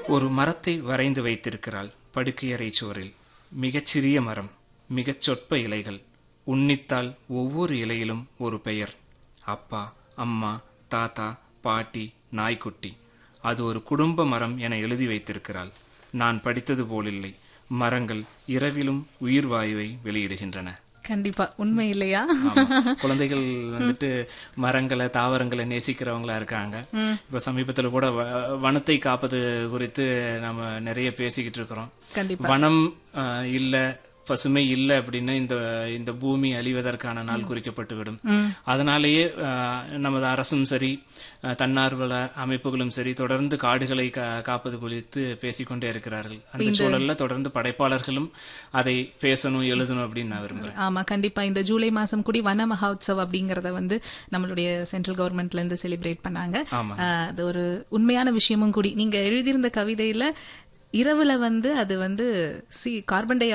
ஒரு மரத்தை வரைந்து வைத்திருக்கிறாள் படுக்கையறை சுவரில் மிகச்சிறிய மரம் மிகச் சொற்ப இலைகள் உன்னித்தால் ஒவ்வொரு இலையிலும் ஒரு பெயர் அப்பா அம்மா தாத்தா பாட்டி நாய்க்குட்டி அது ஒரு குடும்ப மரம் என எழுதி வைத்திருக்கிறாள் நான் படித்தது போலில்லை மரங்கள் இரவிலும் உயிர் வாயுவை வெளியிடுகின்றன கண்டிப்பா உண்மை இல்லையா ஆமா. குழந்தைகள் வந்துட்டு மரங்களை தாவரங்களை நேசிக்கிறவங்களா இருக்காங்க இப்ப சமீபத்துல கூட வ- வனத்தை காப்பது குறித்து நம்ம நிறைய பேசிக்கிட்டு இருக்கிறோம் கண்டிப்பா வனம் அஹ், இல்ல பசுமை இல்ல அப்படின்னு இந்த இந்த பூமி அழிவதற்கான நாள் குறிக்கப்பட்டுவிடும் அதனாலேயே அஹ், நமது அரசும் சரி அஹ், தன்னார்வல அமைப்புகளும் சரி தொடர்ந்து காடுகளை கா- காப்பது குறித்து பேசிக்கொண்டே இருக்கிறார்கள் அந்த சூழல்ல தொடர்ந்து படைப்பாளர்களும் அதை பேசணும் எழுதணும் அப்படின்னு நான் விரும்புறேன் ஆமா கண்டிப்பா இந்த ஜூலை மாசம் கூடி வன மகோத்சவ் அப்படிங்கறத வந்து நம்மளுடைய சென்ட்ரல் கவர்மெண்ட்ல இருந்து செலிப்ரேட் பண்ணாங்க ஆமா. ஆஹ் அது ஒரு உண்மையான விஷயமும் கூடி நீங்க எழுதியிருந்த கவிதையில இரவுல வந்து அது வந்து சி கார்பன் டை